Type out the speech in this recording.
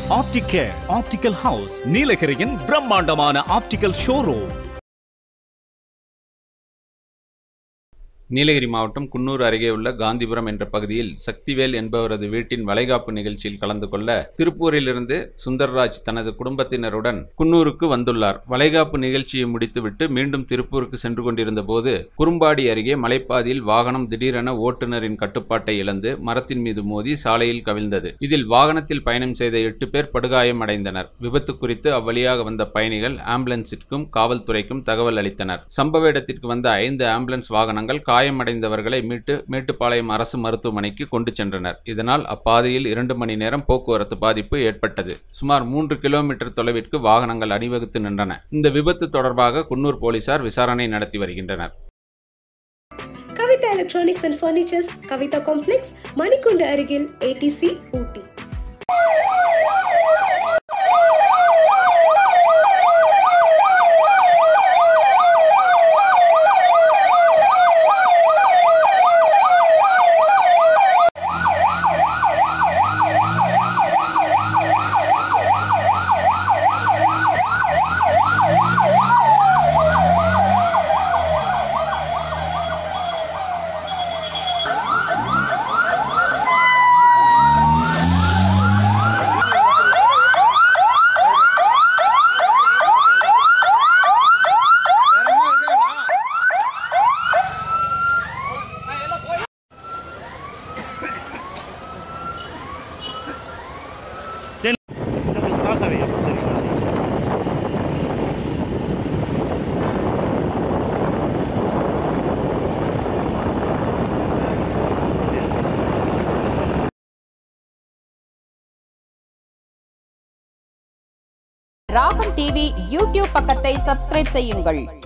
Opticare optical house நீலகிரியின் பிரம்மாண்டமான optical showroom Nilgiri மாவட்டம் குன்னூர் அருகே உள்ள காந்திபுரம் என்ற பகுதியில் சக்திவேல் என்பவரது வீட்டின் வளைகாப்பு நிகழ்ச்சியில் கலந்து கொள்ள திருப்பூரிலிருந்து சுந்தர்ராஜ் தனது குடும்பத்தினருடன் குன்னூருக்கு வந்துள்ளார் வளைகாப்பு நிகழ்ச்சியை முடித்துவிட்டு மீண்டும் திருப்பூருக்கு சென்று கொண்டிருந்த போது குறும்பாடி அருகே மலைப்பாதையில் வாகனம் திடீரென ஓட்டுநரின் கட்டுப்பாட்டை இழந்து மரத்தின் மீது மோதி சாலையில் கவிழ்ந்தது இதில் வாகனத்தில் பயணம் செய்த எட்டு பேர் படுகாயம் அடைந்தனர் விபத்து குறித்து அவ்வழியாக வந்த பயணிகள் ஆம்புலன்ஸிற்கும் காவல்துறைக்கும் தகவல் அளித்தனர் சம்பவ இடத்திற்கு வந்த ஐந்து ஆம்புலன்ஸ் வாகனங்கள் காயமடைந்தவர்களை மீட்டு மேட்டுப்பாளையம் அரசு மருத்துவமனைக்கு கொண்டு சென்றனர் இதனால் அப்பாதையில் இரண்டு மணி நேரம் போக்குவரத்து பாதிப்பு ஏற்பட்டது சுமார் மூன்று கிலோமீட்டர் தொலைவிற்கு வாகனங்கள் அணிவகுத்து நின்றன இந்த விபத்து தொடர்பாக குன்னூர் போலீசார் விசாரணை நடத்தி வருகின்றனர் Kavitha electronics and furnitures Kavitha complex Manikundu அருகில் ஏடிசி ஊட்டி ராகம் டிவி யூடியூப் பக்கத்தை சப்ஸ்கிரைப் செய்யுங்கள்